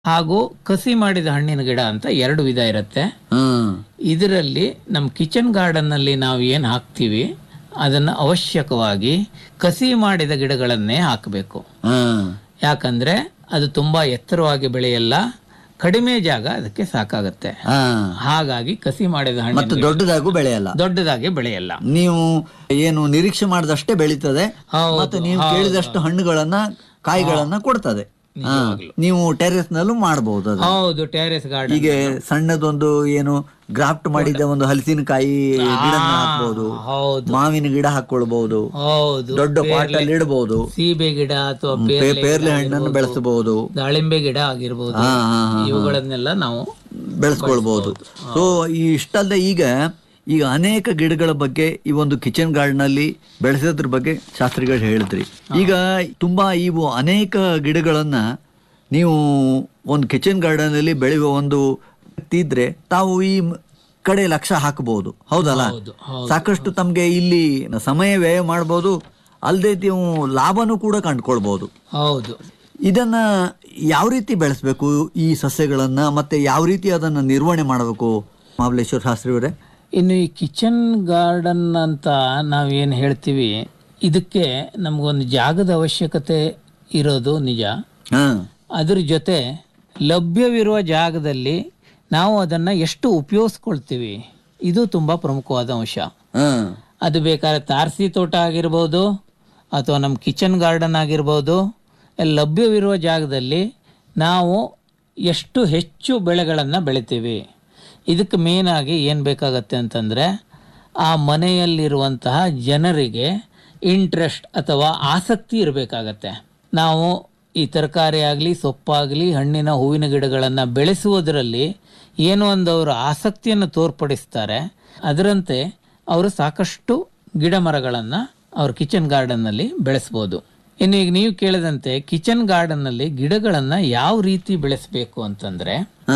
ಹಾಗೂ ಕಸಿ ಮಾಡಿದ ಹಣ್ಣಿನ ಗಿಡ ಅಂತ ಎರಡು ವಿಧ ಇರುತ್ತೆ ಹ್ಮ್ ಇದರಲ್ಲಿ ನಮ್ಮ ಕಿಚನ್ ಗಾರ್ಡನ್ನಲ್ಲಿ ನಾವು ಏನು ಹಾಕ್ತೀವಿ ಅದನ್ನು ಅವಶ್ಯಕವಾಗಿ ಕಸಿ ಮಾಡಿದ ಗಿಡಗಳನ್ನೇ ಹಾಕಬೇಕು ಹ್ಮ್ ಯಾಕಂದ್ರೆ ಅದು ತುಂಬಾ ಎತ್ತರವಾಗಿ ಬೆಳೆಯಲ್ಲ ಕಡಿಮೆ ಜಾಗ ಅದಕ್ಕೆ ಸಾಕಾಗತ್ತೆ ಹಾ ಹಾಗಾಗಿ ಕಸಿ ಮಾಡಿದ ಹಣ್ಣು ಮತ್ತು ದೊಡ್ಡದಾಗೂ ಬೆಳೆಯಲ್ಲ ದೊಡ್ಡದಾಗಿ ಬೆಳೆಯಲ್ಲ ನೀವು ಏನು ನಿರೀಕ್ಷೆ ಮಾಡಿದಷ್ಟೇ ಬೆಳೀತದೆ ಹೌದು, ಮತ್ತು ನೀವು ಕೇಳಿದಷ್ಟು ಹಣ್ಣುಗಳನ್ನ ಕಾಯಿಗಳನ್ನ ಕೊಡ್ತದೆ ಹಾ. ನೀವು ಟೆರೆಸ್ ನಲ್ಲೂ ಮಾಡಬಹುದು ಅದು ಹೌದು ಟೆರೆಸ್ ಗಾರ್ಡನ್ ಹೀಗೆ ಸಣ್ಣದೊಂದು ಏನು ಗ್ರಾಫ್ಟ್ ಮಾಡಿದ ಒಂದು ಹಲಸಿನಕಾಯಿ ಗಿಡ ಹಾಕ್ಬಹುದು ಹೌದು ಮಾವಿನ ಗಿಡ ಹಾಕೊಳ್ಬಹುದು ಹೌದು ದೊಡ್ಡ ಪಾಟ್ ಅಲ್ಲಿ ಇಡಬಹುದು ಸೀಬೆ ಗಿಡ ಅಥವಾ ಪೇರ್ಲೆ ಹಣ್ಣನ್ನು ಬೆಳೆಸಬಹುದು ದಾಳಿಂಬೆ ಗಿಡ ಆಗಿರ್ಬೋದು ಹಾ ಹಾ ಹಾ ಇವುಗಳನ್ನೆಲ್ಲ ನಾವು ಬೆಳೆಸ್ಕೊಳ್ಬಹುದು ಸೊ ಈ ಇಷ್ಟಲ್ಲದೆ ಈಗ ಈಗ ಅನೇಕ ಗಿಡಗಳ ಬಗ್ಗೆ ಈ ಒಂದು ಕಿಚನ್ ಗಾರ್ಡನ್ ಅಲ್ಲಿ ಬೆಳೆಸೋದ್ರ ಬಗ್ಗೆ ಶಾಸ್ತ್ರಿಗಳು ಹೇಳಿದ್ರಿ ಈಗ ತುಂಬಾ ಇವು ಅನೇಕ ಗಿಡಗಳನ್ನ ನೀವು ಒಂದು ಕಿಚನ್ ಗಾರ್ಡನ್ ಅಲ್ಲಿ ಬೆಳೆಯುವ ಒಂದು ಇದ್ರೆ ತಾವು ಈ ಮ್- ಕಡೆ ಲಕ್ಷ ಹಾಕಬಹುದು ಹೌದಲ್ಲ ಹೌದು ಹೌದು ಸಾಕಷ್ಟು ತಮ್ಗೆ ಇಲ್ಲಿ ಸಮಯ ವ್ಯಯ ಮಾಡಬಹುದು ಅಲ್ಲದೆ ನೀವು ಲಾಭನೂ ಕೂಡ ಕಂಡುಕೊಳ್ಬಹುದು ಹೌದು ಇದನ್ನ ಯಾವ ರೀತಿ ಬೆಳೆಸಬೇಕು ಈ ಸಸ್ಯಗಳನ್ನ ಮತ್ತೆ ಯಾವ ರೀತಿ ಅದನ್ನ ನಿರ್ವಹಣೆ ಮಾಡಬೇಕು ಮಹಾಬಲೇಶ್ವರ ಶಾಸ್ತ್ರಿ ಅವರೇ ಇನ್ನು ಈ ಕಿಚನ್ ಗಾರ್ಡನ್ ಅಂತ ನಾವೇನು ಹೇಳ್ತೀವಿ ಇದಕ್ಕೆ ನಮಗೊಂದು ಜಾಗದ ಅವಶ್ಯಕತೆ ಇರೋದು ನಿಜ ಹಾ ಅದ್ರ ಜೊತೆ ಲಭ್ಯವಿರುವ ಜಾಗದಲ್ಲಿ ನಾವು ಅದನ್ನು ಎಷ್ಟು ಉಪಯೋಗಿಸ್ಕೊಳ್ತೀವಿ ಇದು ತುಂಬ ಪ್ರಮುಖವಾದ ಅಂಶ ಹಾ ಅದು ಬೇಕಾದ್ರೆ ತಾರಸಿ ತೋಟ ಆಗಿರ್ಬೋದು ಅಥವಾ ನಮ್ಮ ಕಿಚನ್ ಗಾರ್ಡನ್ ಆಗಿರ್ಬೋದು ಅಲ್ಲಿ ಲಭ್ಯವಿರುವ ಜಾಗದಲ್ಲಿ ನಾವು ಎಷ್ಟು ಹೆಚ್ಚು ಬೆಳೆಗಳನ್ನು ಬೆಳಿತೀವಿ ಇದಕ್ಕೆ ಮೇನಾಗಿ ಏನು ಬೇಕಾಗತ್ತೆ ಅಂತಂದರೆ ಆ ಮನೆಯಲ್ಲಿರುವಂತಹ ಜನರಿಗೆ ಇಂಟ್ರೆಸ್ಟ್ ಅಥವಾ ಆಸಕ್ತಿ ಇರಬೇಕಾಗತ್ತೆ ನಾವು ಈ ತರಕಾರಿ ಆಗಲಿ ಸೊಪ್ಪಾಗಲಿ ಹಣ್ಣಿನ ಹೂವಿನ ಗಿಡಗಳನ್ನು ಬೆಳೆಸುವುದರಲ್ಲಿ ಏನು ಒಂದು ಅವರು ಆಸಕ್ತಿಯನ್ನು ತೋರ್ಪಡಿಸ್ತಾರೆ ಅದರಂತೆ ಅವರು ಸಾಕಷ್ಟು ಗಿಡ ಮರಗಳನ್ನು ಅವ್ರ ಕಿಚನ್ ಗಾರ್ಡನ್ನಲ್ಲಿ ಬೆಳೆಸ್ಬೋದು ಇನ್ನು ಈಗ ನೀವು ಕೇಳಿದಂತೆ ಕಿಚನ್ ಗಾರ್ಡನ್ನಲ್ಲಿ ಗಿಡಗಳನ್ನು ಯಾವ ರೀತಿ ಬೆಳೆಸಬೇಕು ಅಂತಂದರೆ ಹಾ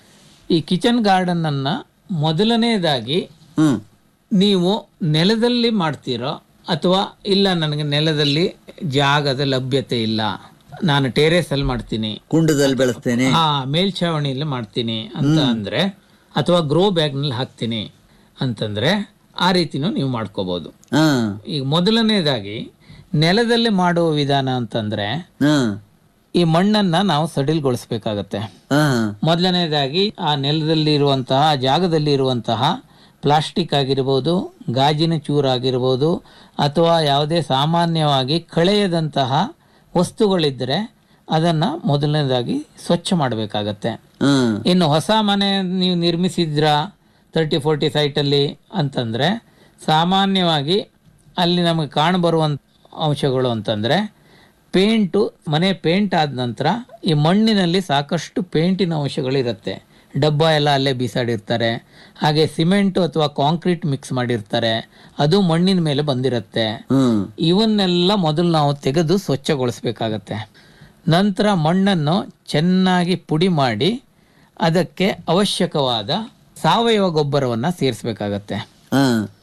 ಈ ಕಿಚನ್ ಗಾರ್ಡನ್ನನ್ನು ಮೊದಲನೇದಾಗಿ ಹ್ಮ್ ನೀವು ನೆಲದಲ್ಲಿ ಮಾಡ್ತೀರೋ ಅಥವಾ ಇಲ್ಲ ನನಗೆ ನೆಲದಲ್ಲಿ ಜಾಗದ ಲಭ್ಯತೆ ಇಲ್ಲ ನಾನು ಟೆರೇಸ್ ಅಲ್ಲಿ ಮಾಡ್ತೀನಿ ಕುಂಡದಲ್ಲಿ ಬೆಳೆಸ್ತೇನೆ ಹಾ ಮೇಲ್ಛಾವಣಿಯಲ್ಲಿ ಮಾಡ್ತೀನಿ ಅಂತ ಅಂದ್ರೆ ಅಥವಾ ಗ್ರೋ ಬ್ಯಾಗ್ನಲ್ಲಿ ಹಾಕ್ತೀನಿ ಅಂತಂದ್ರೆ ಆ ರೀತಿನೂ ನೀವು ಮಾಡ್ಕೋಬಹುದು ಹಾ ಈಗ ಮೊದಲನೇದಾಗಿ ನೆಲದಲ್ಲಿ ಮಾಡುವ ವಿಧಾನ ಅಂತಂದ್ರೆ ಹಾ ಈ ಮಣ್ಣನ್ನ ನಾವು ಸಡಿಲ್ಗೊಳಿಸ್ಬೇಕಾಗತ್ತೆ ಹಾ ಮೊದಲನೇದಾಗಿ ಆ ನೆಲದಲ್ಲಿ ಇರುವಂತಹ ಜಾಗದಲ್ಲಿ ಇರುವಂತಹ ಪ್ಲಾಸ್ಟಿಕ್ ಆಗಿರ್ಬೋದು ಗಾಜಿನ ಚೂರಾಗಿರ್ಬೋದು ಅಥವಾ ಯಾವುದೇ ಸಾಮಾನ್ಯವಾಗಿ ಕಳೆಯದಂತಹ ವಸ್ತುಗಳಿದ್ದರೆ ಅದನ್ನು ಮೊದಲನೇದಾಗಿ ಸ್ವಚ್ಛ ಮಾಡಬೇಕಾಗತ್ತೆ ಹಾ ಇನ್ನು ಹೊಸ ಮನೆ ನೀವು ನಿರ್ಮಿಸಿದ್ರಾ ತರ್ಟಿ ಫೋರ್ಟಿ ಸೈಟಲ್ಲಿ ಅಂತಂದರೆ ಸಾಮಾನ್ಯವಾಗಿ ಅಲ್ಲಿ ನಮಗೆ ಕಾಣಬರುವಂಥ ಅಂಶಗಳು ಅಂತಂದರೆ ಪೇಂಟು ಮನೆ ಪೇಂಟ್ ಆದ ನಂತರ ಈ ಮಣ್ಣಿನಲ್ಲಿ ಸಾಕಷ್ಟು ಪೇಂಟಿನ ಅಂಶಗಳಿರುತ್ತೆ ಡಬ್ಬ ಎಲ್ಲ ಅಲ್ಲೇ ಬೀಸಾಡಿರ್ತಾರೆ ಹಾಗೆ ಸಿಮೆಂಟು ಅಥವಾ ಕಾಂಕ್ರೀಟ್ ಮಿಕ್ಸ್ ಮಾಡಿರ್ತಾರೆ ಅದು ಮಣ್ಣಿನ ಮೇಲೆ ಬಂದಿರುತ್ತೆ ಹ್ಮ್ ಇವನ್ನೆಲ್ಲ ಮೊದಲು ನಾವು ತೆಗೆದು ಸ್ವಚ್ಛಗೊಳಿಸ್ಬೇಕಾಗತ್ತೆ ನಂತರ ಮಣ್ಣನ್ನು ಚೆನ್ನಾಗಿ ಪುಡಿ ಮಾಡಿ ಅದಕ್ಕೆ ಅವಶ್ಯಕವಾದ ಸಾವಯವ ಗೊಬ್ಬರವನ್ನು ಸೇರಿಸ್ಬೇಕಾಗತ್ತೆ ಹಾ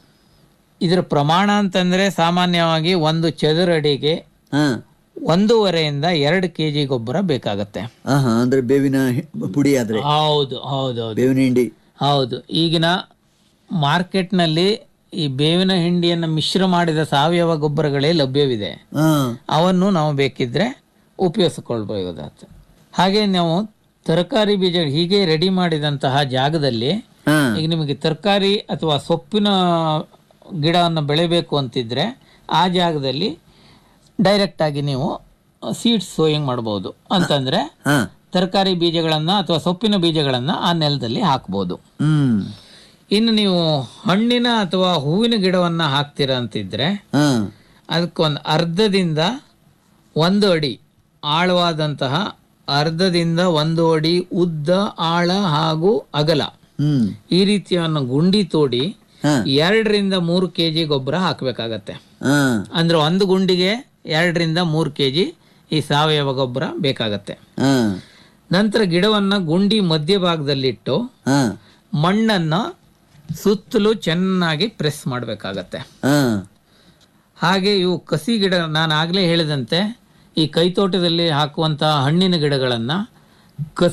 ಇದರ ಪ್ರಮಾಣ ಅಂತಂದರೆ ಸಾಮಾನ್ಯವಾಗಿ ಒಂದು ಚದುರಡಿಗೆ ಹಾ ಒಂದೂವರೆಯಿಂದ ಎರಡು ಕೆ ಜಿ ಗೊಬ್ಬರ ಬೇಕಾಗತ್ತೆ ಆಹಾ ಅಂದ್ರೆ ಬೇವಿನ ಹಿ- ಪುಡಿ ಆದ್ರೆ ಹೌದು ಹೌದು ಹೌದು ಬೇವಿನ ಹಿಂಡಿ ಹೌದು ಈಗಿನ ಮಾರ್ಕೆಟ್ನಲ್ಲಿ ಈ ಬೇವಿನ ಹಿಂಡಿಯನ್ನು ಮಿಶ್ರ ಮಾಡಿದ ಸಾವಯವ ಗೊಬ್ಬರಗಳೇ ಲಭ್ಯವಿದೆ ಹಾ ಅವನ್ನು ನಾವು ಬೇಕಿದ್ರೆ ಉಪಯೋಗಿಸಿಕೊಳ್ಬಹುದಾಗ್ತದೆ ಹಾಗೆ ನಾವು ತರಕಾರಿ ಬೀಜ ಹೀಗೆ ರೆಡಿ ಮಾಡಿದಂತಹ ಜಾಗದಲ್ಲಿ ಹಾ ಈಗ ನಿಮಗೆ ತರಕಾರಿ ಅಥವಾ ಸೊಪ್ಪಿನ ಗಿಡವನ್ನು ಬೆಳಿಬೇಕು ಅಂತಿದ್ರೆ ಆ ಜಾಗದಲ್ಲಿ ಡೈರೆಕ್ಟ್ ಆಗಿ ನೀವು ಸೀಡ್ಸ್ ಸೋಯಿಂಗ್ ಮಾಡ್ಬೋದು ಅಂತಂದ್ರೆ ಹಾ ತರಕಾರಿ ಬೀಜಗಳನ್ನು ಅಥವಾ ಸೊಪ್ಪಿನ ಬೀಜಗಳನ್ನು ಆ ನೆಲದಲ್ಲಿ ಹಾಕ್ಬೋದು ಹ್ಮ್ ಇನ್ನು ನೀವು ಹಣ್ಣಿನ ಅಥವಾ ಹೂವಿನ ಗಿಡವನ್ನು ಹಾಕ್ತೀರಾ ಅಂತಿದ್ರೆ ಹಾ ಅದಕ್ಕೊಂದು ಅರ್ಧದಿಂದ ಒಂದು ಅಡಿ ಆಳವಾದಂತಹ ಅರ್ಧದಿಂದ ಒಂದು ಅಡಿ ಉದ್ದ ಆಳ ಹಾಗೂ ಅಗಲ ಹ್ಮ್ ಈ ರೀತಿಯನ್ನು ಗುಂಡಿ ತೋಡಿ ಹಾ ಎರಡರಿಂದ ಮೂರು ಕೆ ಜಿ ಗೊಬ್ಬರ ಹಾಕಬೇಕಾಗತ್ತೆ ಹಾ ಅಂದ್ರೆ ಒಂದು ಗುಂಡಿಗೆ ಎರಡರಿಂದ ಮೂರು ಕೆ ಜಿ ಈ ಸಾವಯವ ಗೊಬ್ಬರ ಬೇಕಾಗತ್ತೆ ಹಾ ನಂತರ ಗಿಡವನ್ನು ಗುಂಡಿ ಮಧ್ಯಭಾಗದಲ್ಲಿಟ್ಟು ಹಾ ಮಣ್ಣನ್ನು ಸುತ್ತಲೂ ಚೆನ್ನಾಗಿ ಪ್ರೆಸ್ ಮಾಡಬೇಕಾಗತ್ತೆ ಹಾ ಹಾಗೆ ಇವು ಕಸಿ ಗಿಡ ನಾನು ಆಗಲೇ ಹೇಳಿದಂತೆ ಈ ಕೈತೋಟದಲ್ಲಿ ಹಾಕುವಂತಹ ಹಣ್ಣಿನ ಗಿಡಗಳನ್ನು ಕಸಿ